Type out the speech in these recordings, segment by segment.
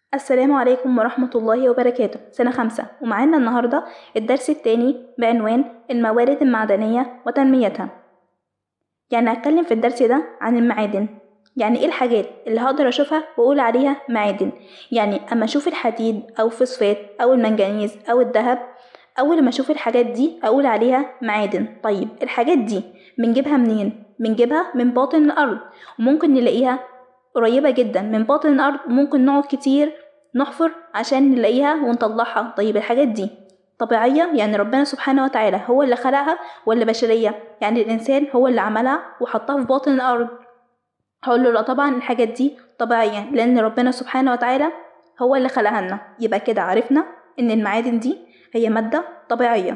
السلام عليكم ورحمة الله وبركاته سنة خمسة ومعانا النهاردة الدرس التاني بعنوان الموارد المعدنية وتنميتها يعني هتكلم في الدرس ده عن المعادن يعني ايه الحاجات اللي هقدر اشوفها واقول عليها معادن يعني اما اشوف الحديد او فوسفات او المنجنيز او الذهب اول ما اشوف الحاجات دي اقول عليها معادن طيب الحاجات دي بنجيبها منين بنجيبها من باطن الارض وممكن نلاقيها قريبة جدا من باطن الأرض وممكن نقعد كتير نحفر عشان نلاقيها ونطلعها طيب الحاجات دي طبيعية يعني ربنا سبحانه وتعالى هو اللي خلقها ولا بشرية يعني الإنسان هو اللي عملها وحطها في باطن الأرض هقول له لا طبعا الحاجات دي طبيعية لأن ربنا سبحانه وتعالى هو اللي خلقها لنا يبقى كده عرفنا إن المعادن دي هي مادة طبيعية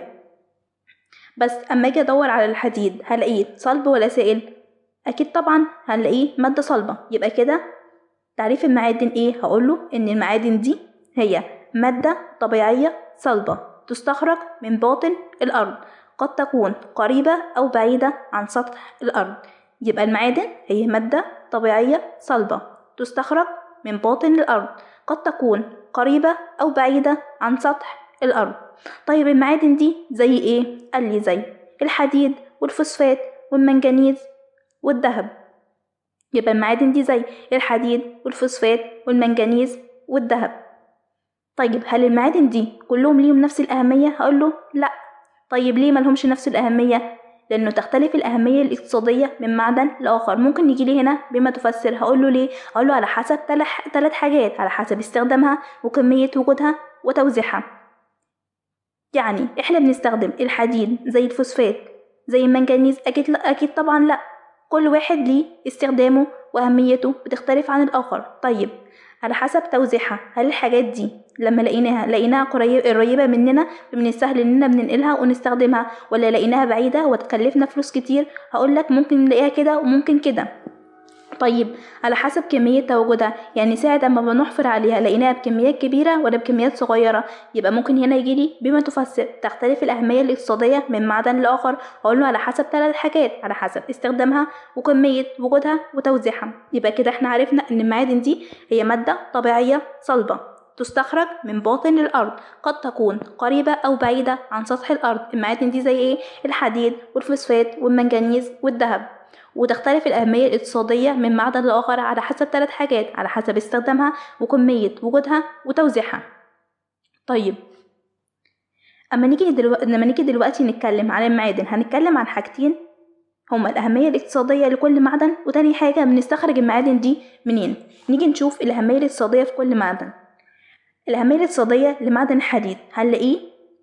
بس أما أجي أدور على الحديد هلاقيه صلب ولا سائل أكيد طبعا هنلاقيه مادة صلبة يبقى كده تعريف المعادن إيه هقوله إن المعادن دي هي مادة طبيعية صلبة تستخرج من باطن الأرض قد تكون قريبة أو بعيدة عن سطح الأرض يبقى المعادن هي مادة طبيعية صلبة تستخرج من باطن الأرض قد تكون قريبة أو بعيدة عن سطح الأرض طيب المعادن دي زي إيه؟ قال لي زي الحديد والفوسفات والمنجنيز والذهب يبقى المعادن دي زي الحديد والفوسفات والمنجنيز والذهب طيب هل المعادن دي كلهم ليهم نفس الأهمية؟ هقوله لأ طيب ليه ملهمش نفس الأهمية؟ لأنه تختلف الأهمية الاقتصادية من معدن لآخر ممكن يجي لي هنا بما تفسر هقوله ليه؟ هقوله على حسب ثلاث حاجات على حسب استخدامها وكمية وجودها وتوزيعها يعني احنا بنستخدم الحديد زي الفوسفات زي المنجنيز أكيد لأ أكيد طبعا لأ كل واحد ليه استخدامه وأهميته بتختلف عن الآخر طيب على حسب توزيعها هل الحاجات دي لما لقيناها لقيناها قريبة مننا من السهل اننا بننقلها ونستخدمها ولا لقيناها بعيدة وتكلفنا فلوس كتير هقولك ممكن نلاقيها كده وممكن كده طيب على حسب كمية تواجدها يعني ساعة اما بنحفر عليها لقيناها بكميات كبيرة ولا بكميات صغيرة يبقى ممكن هنا يجيلي بما تفسر تختلف الأهمية الاقتصادية من معدن لآخر هقوله على حسب ثلاث حاجات على حسب استخدامها وكمية وجودها وتوزيعها يبقى كده احنا عرفنا ان المعادن دي هي مادة طبيعية صلبة تستخرج من باطن الأرض قد تكون قريبة أو بعيدة عن سطح الأرض المعادن دي زي ايه الحديد والفوسفات والمنجنيز والذهب وتختلف الأهمية الاقتصادية من معدن لآخر على حسب ثلاث حاجات على حسب استخدامها وكمية وجودها وتوزيعها طيب أما نيجي دلوقتي لما نيجي دلوقتي نتكلم عن المعادن هنتكلم عن حاجتين هما الأهمية الاقتصادية لكل معدن وتاني حاجة بنستخرج المعادن دي منين نيجي نشوف الأهمية الاقتصادية في كل معدن الأهمية الاقتصادية لمعدن الحديد هنلاقيه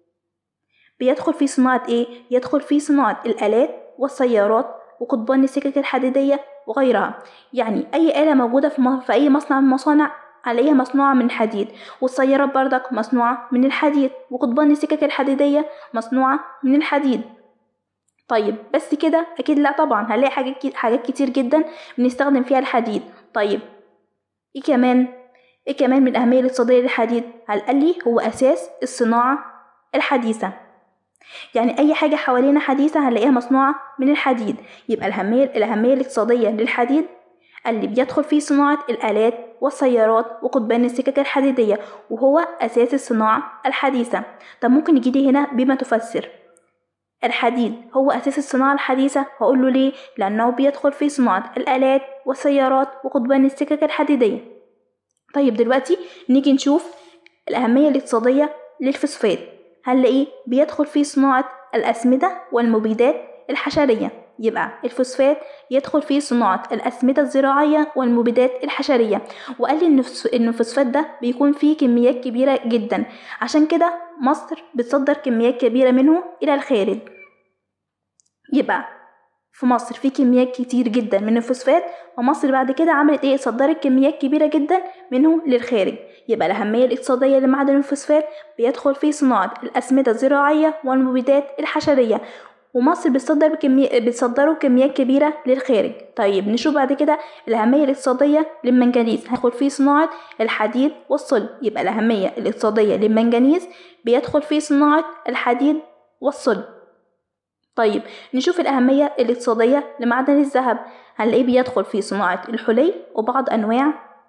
بيدخل في صناعة ايه؟ يدخل في صناعة الآلات والسيارات وقضبان السكك الحديدية وغيرها يعني أي آلة موجودة في, في أي مصنع من المصانع عليها مصنوعة من الحديد والسيارات بردك مصنوعة من الحديد وقضبان السكك الحديدية مصنوعة من الحديد طيب بس كده أكيد لأ طبعا هنلاقي حاجات حاجات كتير جدا بنستخدم فيها الحديد طيب إيه كمان إيه كمان من الأهمية الاقتصادية للحديد قال لي هو أساس الصناعة الحديثة يعني أي حاجة حوالينا حديثة هنلاقيها مصنوعة من الحديد يبقى الأهمية الأهمية الاقتصادية للحديد اللي بيدخل فيه صناعة الآلات والسيارات وقضبان السكك الحديدية وهو أساس الصناعة الحديثة طب ممكن يجيلي هنا بما تفسر الحديد هو أساس الصناعة الحديثة هقول له ليه؟ لأنه بيدخل في صناعة الآلات والسيارات وقضبان السكك الحديدية طيب دلوقتي نيجي نشوف الأهمية الاقتصادية للفوسفات هنلاقيه بيدخل في صناعة الأسمدة والمبيدات الحشرية يبقى الفوسفات يدخل في صناعة الأسمدة الزراعية والمبيدات الحشرية وقال لي إن الفوسفات ده بيكون فيه كميات كبيرة جدا عشان كده مصر بتصدر كميات كبيرة منه إلى الخارج يبقى في مصر في كميات كتير جدا من الفوسفات ومصر بعد كده عملت ايه صدرت كميات كبيرة جدا منه للخارج يبقى الأهمية الاقتصادية لمعدن الفوسفات بيدخل في صناعة الأسمدة الزراعية والمبيدات الحشرية ومصر بتصدر بكمية بتصدروا كميات كبيرة للخارج طيب نشوف بعد كده الأهمية الاقتصادية للمنجنيز هيدخل في صناعة الحديد والصلب يبقى الأهمية الاقتصادية للمنجنيز بيدخل في صناعة الحديد والصلب طيب نشوف الأهمية الاقتصادية لمعدن الذهب هنلاقيه بيدخل في صناعة الحلي وبعض أنواع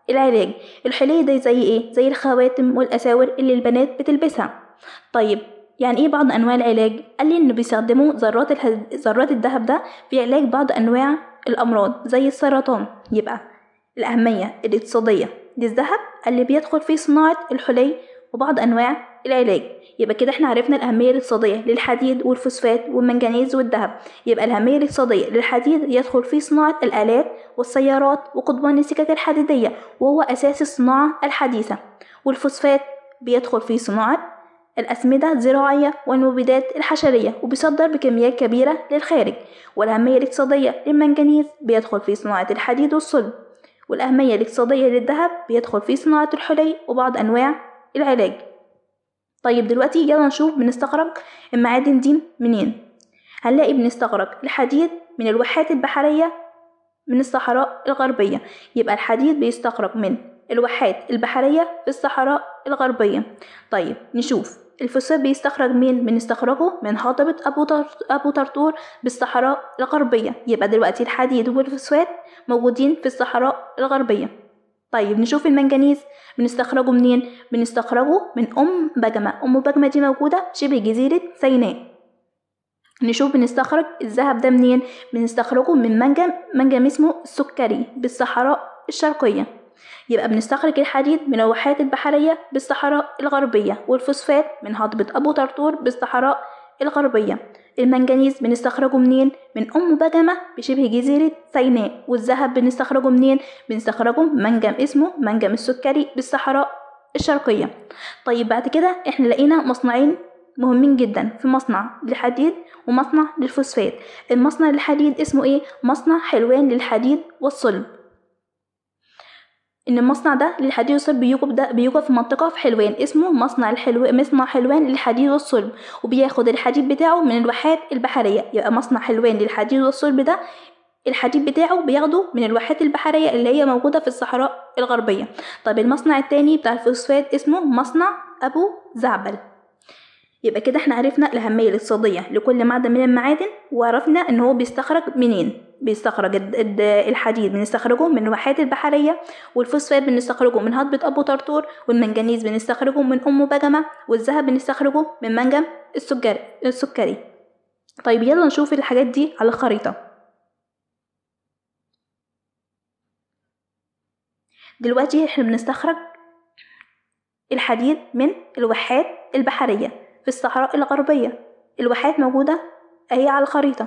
العلاج الحلي ده زي ايه زي الخواتم والاساور اللي البنات بتلبسها طيب يعني ايه بعض انواع العلاج قال لي ان بيستخدموا ذرات اله... ذرات الذهب ده في علاج بعض انواع الامراض زي السرطان يبقى الاهميه الاقتصاديه للذهب اللي بيدخل في صناعه الحلي وبعض انواع العلاج يبقى كده احنا عرفنا الأهمية الاقتصادية للحديد والفوسفات والمنجنيز والذهب يبقى الأهمية الاقتصادية للحديد يدخل في صناعة الآلات والسيارات وقضبان السكك الحديدية وهو أساس الصناعة الحديثة والفوسفات بيدخل في صناعة الأسمدة الزراعية والمبيدات الحشرية وبيصدر بكميات كبيرة للخارج والأهمية الاقتصادية للمنجنيز بيدخل في صناعة الحديد والصلب والأهمية الاقتصادية للذهب بيدخل في صناعة الحلي وبعض أنواع العلاج طيب دلوقتي يلا نشوف بنستخرج المعادن دي منين هنلاقي بنستخرج الحديد من الواحات البحرية من الصحراء الغربية يبقى الحديد بيستخرج من الواحات البحرية في الصحراء الغربية طيب نشوف الفوسفات بيستخرج مين بنستخرجه من هضبة أبو, أبو طرطور بالصحراء الغربية يبقى دلوقتي الحديد والفوسفات موجودين في الصحراء الغربية طيب نشوف المنجنيز بنستخرجه منين بنستخرجه من ام بجمة ام بجمة دي موجودة شبه جزيرة سيناء نشوف بنستخرج الذهب ده منين بنستخرجه من منجم منجم اسمه السكري بالصحراء الشرقية يبقى بنستخرج الحديد من الواحات البحرية بالصحراء الغربية والفوسفات من هضبة أبو طرطور بالصحراء الغربية المنجنيز بنستخرجه منين من أم بجمة بشبه جزيرة سيناء والذهب بنستخرجه منين بنستخرجه من منجم اسمه منجم السكري بالصحراء الشرقية طيب بعد كده احنا لقينا مصنعين مهمين جدا في مصنع للحديد ومصنع للفوسفات المصنع للحديد اسمه ايه مصنع حلوان للحديد والصلب ان المصنع ده للحديد والصلب بيوجد ده بيوجد في منطقه في حلوان اسمه مصنع الحلو مصنع حلوان للحديد والصلب وبياخد الحديد بتاعه من الواحات البحريه يبقى مصنع حلوان للحديد والصلب ده الحديد بتاعه بياخده من الواحات البحرية اللي هي موجودة في الصحراء الغربية طب المصنع التاني بتاع الفوسفات اسمه مصنع أبو زعبل يبقى كده احنا عرفنا الأهمية الاقتصادية لكل معدن من المعادن وعرفنا ان هو بيستخرج منين بيستخرج الحديد بنستخرجه من الواحات البحرية والفوسفات بنستخرجه من هضبة أبو طرطور والمنجنيز بنستخرجه من أم بجمة والذهب بنستخرجه من منجم السكري السكري طيب يلا نشوف الحاجات دي على الخريطة دلوقتي احنا بنستخرج الحديد من الواحات البحرية في الصحراء الغربية الواحات موجودة اهي على الخريطة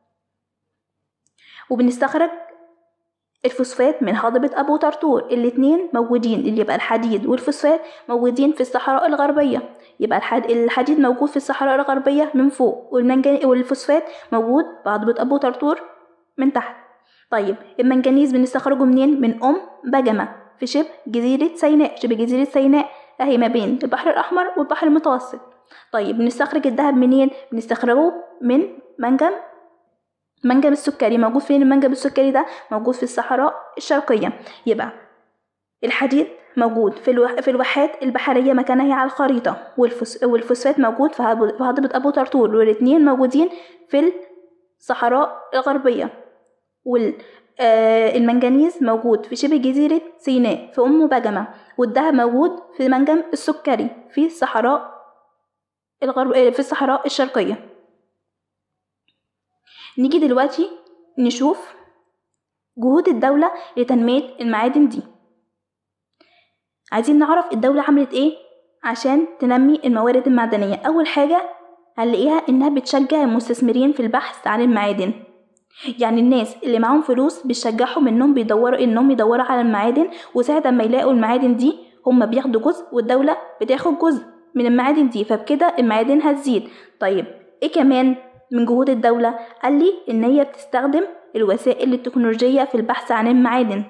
وبنستخرج الفوسفات من هضبة أبو طرطور الاتنين موجودين اللي يبقى الحديد والفوسفات موجودين في الصحراء الغربية يبقى الحديد موجود في الصحراء الغربية من فوق والمنجن والفوسفات موجود في هضبة أبو طرطور من تحت طيب المنجنيز بنستخرجه منين من أم بجمة في شبه جزيرة سيناء شبه جزيرة سيناء أهي ما بين البحر الأحمر والبحر المتوسط طيب بنستخرج الذهب منين بنستخرجه من منجم منجم السكري موجود فين المنجم السكري ده موجود في الصحراء الشرقية يبقى الحديد موجود في, الوح... في الواحات البحرية مكانها هي على الخريطة والفوس... والفوسفات موجود في هضبة أبو طرطور والاتنين موجودين في الصحراء الغربية وال آه المنجنيز موجود في شبه جزيرة سيناء في أم بجمة والذهب موجود في منجم السكري في الصحراء الغرب في الصحراء الشرقية نيجي دلوقتي نشوف جهود الدولة لتنمية المعادن دي عايزين نعرف الدولة عملت ايه عشان تنمي الموارد المعدنية أول حاجة هنلاقيها إنها بتشجع المستثمرين في البحث عن المعادن يعني الناس اللي معاهم فلوس بتشجعهم انهم بيدوروا انهم يدوروا على المعادن وساعة ما يلاقوا المعادن دي هما بياخدوا جزء والدولة بتاخد جزء من المعادن دي فبكده المعادن هتزيد طيب ايه كمان من جهود الدولة قال لي ان هي بتستخدم الوسائل التكنولوجية في البحث عن المعادن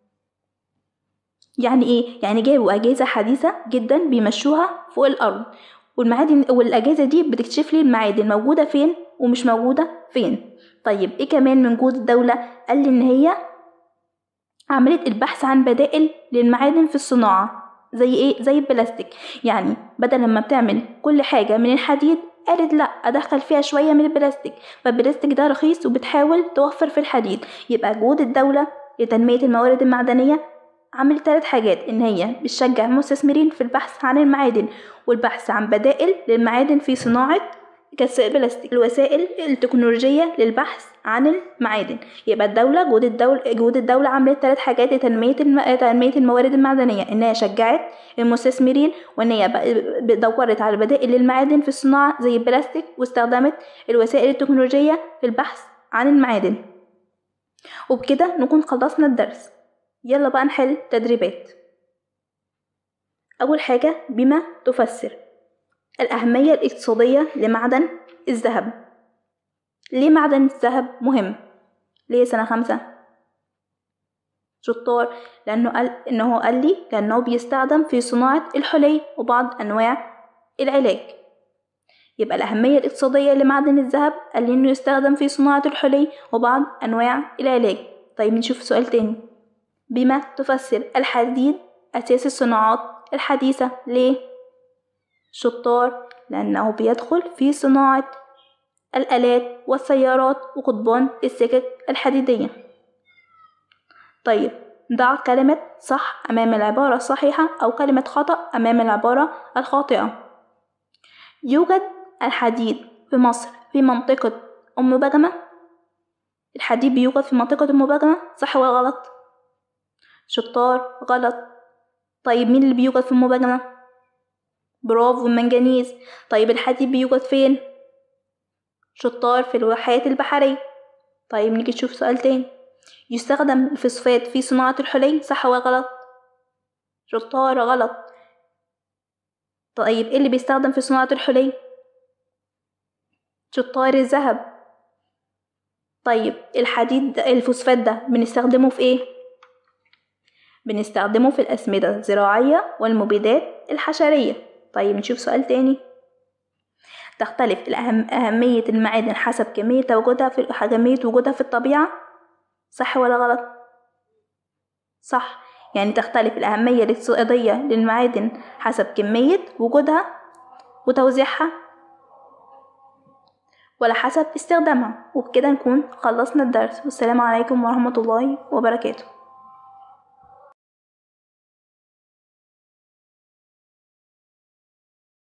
يعني ايه يعني جابوا اجهزة حديثة جدا بيمشوها فوق الارض والمعادن والاجهزة دي بتكشف لي المعادن موجودة فين ومش موجودة فين طيب ايه كمان من جهود الدولة قال لي ان هي عملت البحث عن بدائل للمعادن في الصناعة زي ايه زي البلاستيك يعني بدل لما بتعمل كل حاجة من الحديد قالت لا ادخل فيها شوية من البلاستيك فالبلاستيك ده رخيص وبتحاول توفر في الحديد يبقى جهود الدولة لتنمية الموارد المعدنية عملت ثلاث حاجات إن هي بتشجع المستثمرين في البحث عن المعادن والبحث عن بدائل للمعادن في صناعة البلاستيك الوسائل التكنولوجية للبحث عن المعادن يبقى الدولة جهود الدولة جهود الدولة عملت ثلاث حاجات لتنمية الم... تنمية الموارد المعدنية إن هي شجعت المستثمرين وإن هي ب- دورت على بدائل للمعادن في الصناعة زي البلاستيك واستخدمت الوسائل التكنولوجية في البحث عن المعادن وبكده نكون خلصنا الدرس يلا بقى نحل تدريبات أول حاجة بما تفسر الأهمية الاقتصادية لمعدن الذهب ليه معدن الذهب مهم ليه سنة خمسة شطار لأنه قال إنه قال لي لأنه بيستخدم في صناعة الحلي وبعض أنواع العلاج يبقى الأهمية الاقتصادية لمعدن الذهب قال لي إنه يستخدم في صناعة الحلي وبعض أنواع العلاج طيب نشوف سؤال تاني بما تفسر الحديد أساس الصناعات الحديثة ليه؟ شطار لأنه بيدخل في صناعة الآلات والسيارات وقضبان السكك الحديدية طيب ضع كلمة صح أمام العبارة الصحيحة أو كلمة خطأ أمام العبارة الخاطئة يوجد الحديد في مصر في منطقة أم بجمة الحديد بيوجد في منطقة أم بجمة صح ولا غلط؟ شطار غلط طيب مين اللي بيوجد في أم بجمة؟ برافو المنجنيز طيب الحديد بيوجد فين؟ شطار في الواحات البحرية طيب نيجي نشوف سؤال تاني يستخدم الفوسفات في صناعة الحلي صح ولا غلط؟ شطار غلط طيب ايه اللي بيستخدم في صناعة الحلي؟ شطار الذهب طيب الحديد الفوسفات ده بنستخدمه في ايه؟ بنستخدمه في الأسمدة الزراعية والمبيدات الحشرية طيب نشوف سؤال تاني تختلف الأهم أهمية المعادن حسب كمية تواجدها في كمية وجودها في الطبيعة صح ولا غلط؟ صح يعني تختلف الأهمية الاقتصادية للمعادن حسب كمية وجودها وتوزيعها ولا حسب استخدامها وبكده نكون خلصنا الدرس والسلام عليكم ورحمة الله وبركاته